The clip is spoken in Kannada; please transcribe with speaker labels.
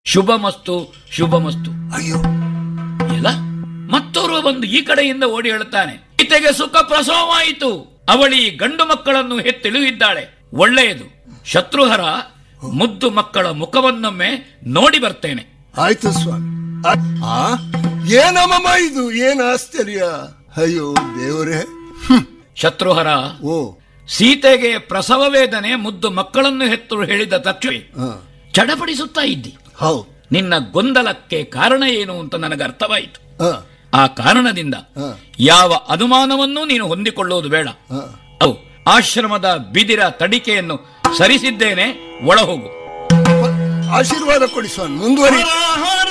Speaker 1: ಶುಭಮಸ್ತು ಶುಭಮಸ್ತು
Speaker 2: ಅಯ್ಯೋ
Speaker 1: ಇಲ್ಲ ಮತ್ತೋರ್ವ ಬಂದು ಈ ಕಡೆಯಿಂದ ಓಡಿ ಹೇಳುತ್ತಾನೆ ಈತೆಗೆ ಸುಖ ಪ್ರಸವವಾಯಿತು ಅವಳಿ ಗಂಡು ಮಕ್ಕಳನ್ನು ಹೆತ್ತಿಳಿಯಿದ್ದಾಳೆ ಒಳ್ಳೆಯದು ಶತ್ರುಹರ ಮುದ್ದು ಮಕ್ಕಳ ಮುಖವನ್ನೊಮ್ಮೆ ನೋಡಿ ಬರ್ತೇನೆ
Speaker 2: ಆಯ್ತು ಸ್ವಾಮಿ ಆ- ಆ ಏನಮ್ಮಮ್ಮ ಇದು ಏನ್ ಆಶ್ಚರ್ಯ ಅಯ್ಯೋ ದೇವರೇ
Speaker 1: ಶತ್ರುಹರ
Speaker 2: ಓ
Speaker 1: ಸೀತೆಗೆ ಪ್ರಸವ ವೇದನೆ ಮುದ್ದು ಮಕ್ಕಳನ್ನು ಹೆತ್ತು ಹೇಳಿದ ತಕ್ಷಣ
Speaker 2: ಹ,
Speaker 1: ಚಡಪಡಿಸುತ್ತಾ ಇದ್ದಿ
Speaker 2: ಹೌದ್
Speaker 1: ನಿನ್ನ ಗೊಂದಲಕ್ಕೆ ಕಾರಣ ಏನು ಅಂತ ನನಗೆ ಅರ್ಥವಾಯಿತು
Speaker 2: ಹ,
Speaker 1: ಆ ಕಾರಣದಿಂದ
Speaker 2: ಹ,
Speaker 1: ಯಾವ ಅನುಮಾನವನ್ನೂ ನೀನು ಹೊಂದಿಕೊಳ್ಳುವುದು ಬೇಡ
Speaker 2: ಹ.
Speaker 1: ಅವು ಆಶ್ರಮದ ಬಿದಿರ ತಡಿಕೆಯನ್ನು ಸರಿಸಿದ್ದೇನೆ ಒಳ ಹೋಗು
Speaker 2: ಆಶೀರ್ವಾದ ಕೊಡಿ ಸ್ವಾಮಿ ಮುಂದುವರಿ
Speaker 3: ಹರ ಹರ